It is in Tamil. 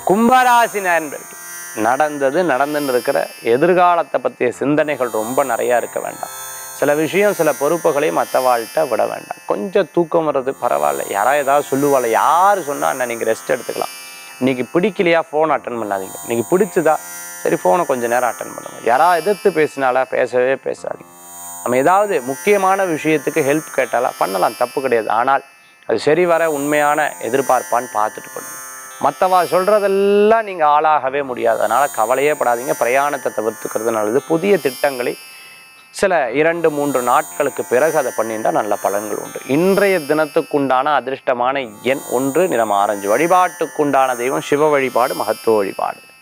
கும்பராசி நண்பர்கள் நடந்தது நடந்துன்னு இருக்கிற எதிர்காலத்தை பற்றிய சிந்தனைகள் ரொம்ப நிறையா இருக்க வேண்டாம் சில விஷயம் சில பொறுப்புகளை மற்றவாழ்கிட்ட விட வேண்டாம் கொஞ்சம் தூக்கம் வர்றது பரவாயில்ல யாராவது ஏதாவது சொல்லுவாள் யார் சொன்னால் அண்ணா நீங்கள் ரெஸ்ட் எடுத்துக்கலாம் இன்னைக்கு பிடிக்கலையா ஃபோன் அட்டன் பண்ணாதீங்க இன்னைக்கு பிடிச்சதா சரி ஃபோனை கொஞ்சம் நேரம் அட்டன் பண்ணுங்க யாராவது எதிர்த்து பேசினாலா பேசவே பேசாதீங்க நம்ம ஏதாவது முக்கியமான விஷயத்துக்கு ஹெல்ப் கேட்டாலா பண்ணலாம் தப்பு கிடையாது ஆனால் அது சரி வர உண்மையான எதிர்பார்ப்பான்னு பார்த்துட்டு பண்ணுங்க மற்றவா சொல்கிறதெல்லாம் நீங்கள் ஆளாகவே முடியாது அதனால் கவலையே படாதீங்க பிரயாணத்தை தவிர்த்துக்கிறது நல்லது புதிய திட்டங்களை சில இரண்டு மூன்று நாட்களுக்கு பிறகு அதை பண்ணிட்டா நல்ல பலன்கள் உண்டு இன்றைய தினத்துக்குண்டான அதிர்ஷ்டமான எண் ஒன்று நிறம் ஆரஞ்சு வழிபாட்டுக்குண்டான தெய்வம் சிவ வழிபாடு மகத்துவ வழிபாடு